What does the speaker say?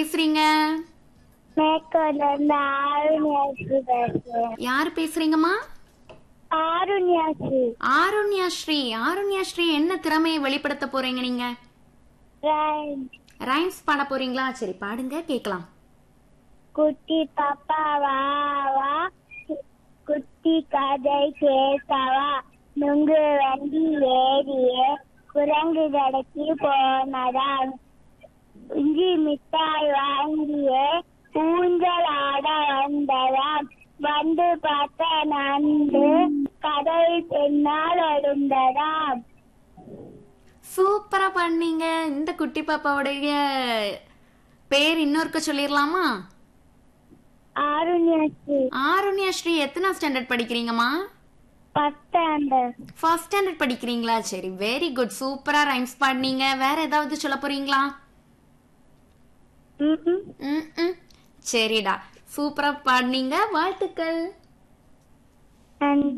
பேசுறீங்க மேற்கொண்டு இருந்து ஆருண்யாஸ்ரீ பேசுறேன் யார் பேசுறீங்கம்மா ஆருண்யாஸ்ரீ ஆருண்யா ஸ்ரீ ஆருண்யா ஸ்ரீ என்ன திறமையை வெளிப்படுத்த போறீங்க நீங்க ரைட் ரைம்ஸ் பாட போறீங்களா சரி பாடுங்க கேக்கலாம் குட்டி பாப்பா வா வா குட்டி கதை கேட்கவா நுங்கு வண்டி ஏறியே குரங்கு கடைக்கு போனதாம் இஞ்சி மிட்டாய் வாங்கியே ஊஞ்சல் ஆட வந்ததாம் வந்து பார்த்த நண்டு கதை பின்னால் எழுந்ததாம் சூப்பரா பண்ணீங்க இந்த குட்டி பாப்பாவுடைய பேர் இன்னொருக்க சொல்லிடலாமா ஆருண்யாஸ்ரீ ஆருண்யா ஸ்ரீ எத்தனை ஸ்டாண்டர்ட் படிக்கிறீங்கம்மா ஃபர்ஸ்ட் ஸ்டாண்டர்ட் ஃபர்ஸ்ட் ஸ்டாண்டர்ட் படிக்கிறீங்களா சரி வெரி குட் சூப்பரா ரைம்ஸ் பாடினீங்க வேற ஏதாவது சொல்ல போறீங்களா ம் ம், ம். சரிடா சூப்பரா பாடினீங்க வாழ்த்துக்கள் அண்ட்